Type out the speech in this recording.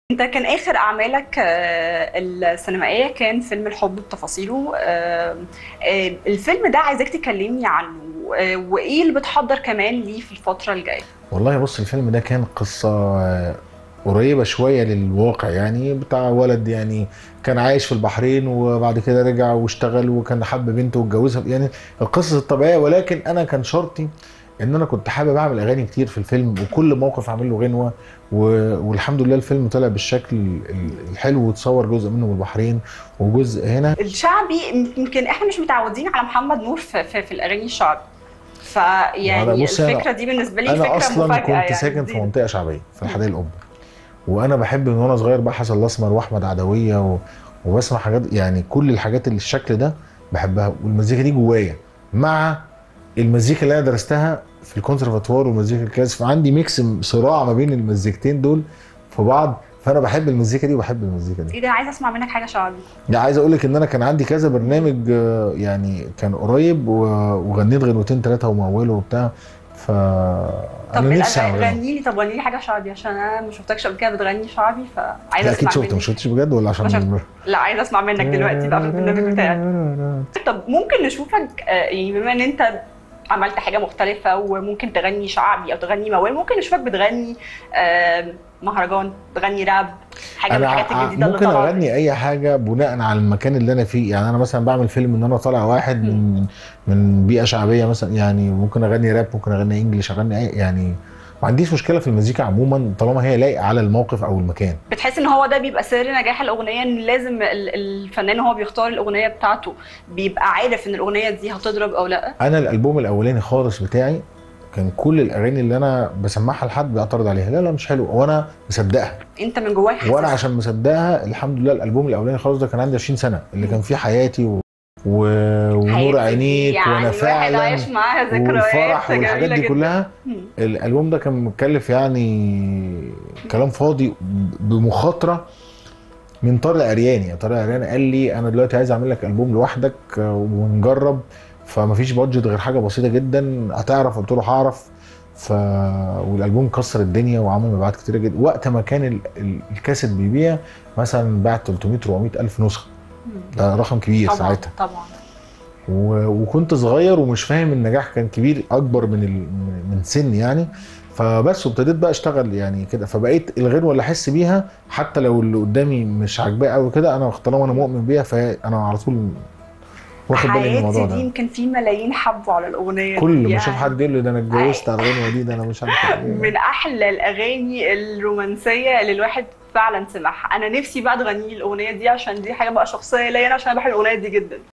انت كان اخر اعمالك آه، السينمائيه كان فيلم الحب بتفاصيله آه، آه، الفيلم ده عايزاك تكلمني عنه آه، وايه اللي بتحضر كمان ليه في الفتره الجايه والله بص الفيلم ده كان قصة آه، قريبة شوية للواقع يعني بتاع ولد يعني كان عايش في البحرين وبعد كده رجع واشتغل وكان حب بنته واتجوزها يعني القصص الطبيعية ولكن أنا كان شرطي إن أنا كنت حابب أعمل أغاني كتير في الفيلم وكل موقف أعمل له غنوة و- والحمد لله الفيلم طلع بالشكل ال- الحلو وتصور جزء منه من البحرين وجزء هنا الشعبي يمكن احنا مش متعودين على محمد نور في, في, في الاغاني الشعبي وأنا فيعني بص أنا- الفكره دي بالنسبه لي انا فكره اصلا مفاجاه كنت يعني ساكن في جديدة. منطقه شعبيه في الحدائق القبه وانا بحب من وانا صغير بقى حسن الاسمر واحمد عدويه و... وبسمع حاجات يعني كل الحاجات اللي الشكل ده بحبها والمزيكا دي جوايا مع المزيكا اللي انا درستها في الكونسرفاتوار والمزيكا الكلاسيك فعندي ميكس صراع ما بين المزيكتين دول في بعض فانا بحب المزيكا دي وبحب المزيكا دي ايه ده عايزه اسمع منك حاجه شعبي يعني عايز اقول لك ان انا كان عندي كذا برنامج آه، يعني كان قريب و- وغنيت غنوتين ثلاثه وموله وبتاع ف طب انا نفسي الأغاني- اعملها غني لي طب غني لي حاجه شعبي عشان انا ما شفتكش قبل كده بتغني شعبي فعايزه لا اكيد اسمع شفت منك ما شفتش بجد ولا ما شفت. عشان لا عايزه اسمع منك دلوقتي بقى في البرنامج بتاعك طب ممكن نشوفك آه، يعني بما ان انت عملت حاجه مختلفه وممكن تغني شعبي او تغني موال ممكن نشوفك بتغني آه، مهرجان تغني راب حاجه من انا الحاجات ع- الجديده اللي ممكن طالعه اغني اي حاجه بناء على المكان اللي انا فيه يعني انا مثلا بعمل فيلم ان انا طالع واحد من من بيئه شعبيه مثلا يعني ممكن اغني راب ممكن اغني انجليش اغني اي يعني ما عنديش مشكله في المزيكا عموما طالما هي لايقه على الموقف او المكان بتحس ان هو ده بيبقى سر نجاح الاغنيه ان لازم ال- الفنان وهو بيختار الاغنيه بتاعته بيبقى عارف ان الاغنيه دي هتضرب او لا انا الالبوم الاولاني خالص بتاعي كان كل الاغاني اللي انا بسمعها لحد بيعترض عليها لا لا مش حلو وانا مصدقها انت من جواك حاسس وانا عشان مصدقها الحمد لله الالبوم الاولاني خالص ده كان عندي 20 سنه اللي كان فيه حياتي و... و... ونور حياتي عينيك يعني وانا واحد فعلا عايش معاها ذكريات والفرح جميلة والحاجات دي جدا. كلها مم. الالبوم ده كان متكلف يعني كلام فاضي بمخاطره من طارق العرياني يعني طارق العرياني قال لي انا دلوقتي عايز اعمل لك البوم لوحدك آه، ونجرب فمفيش بادجت غير حاجه بسيطه جدا هتعرف قلت له هعرف ف والالبوم كسر الدنيا وعمل مبيعات كتيره جدا وقت ما كان ال... ال- الكاسيت بيبيع مثلا باع 300 400 الف نسخه مم. ده رقم كبير طبعا ساعتها طبعا و... وكنت صغير ومش فاهم النجاح كان كبير اكبر من ال... من سني يعني فبس وابتديت بقى اشتغل يعني كده فبقيت الغنوه اللي احس بيها حتى لو اللي قدامي مش عاجباه قوي كده انا طالما انا مؤمن بيها فانا على طول واخد بالي من الموضوع حياتي دي ده يمكن في ملايين حبوا على الاغنيه كل دي ما اشوف يعني. حد يقول لي ده انا اتجوزت على الغنوه دي ده انا مش عارف ايه من احلى الاغاني الرومانسيه اللي الواحد فعلا سمعها انا نفسي بقى تغني لي الاغنيه دي عشان دي حاجه بقى شخصيه ليا انا عشان انا بحب الاغنيه دي جدا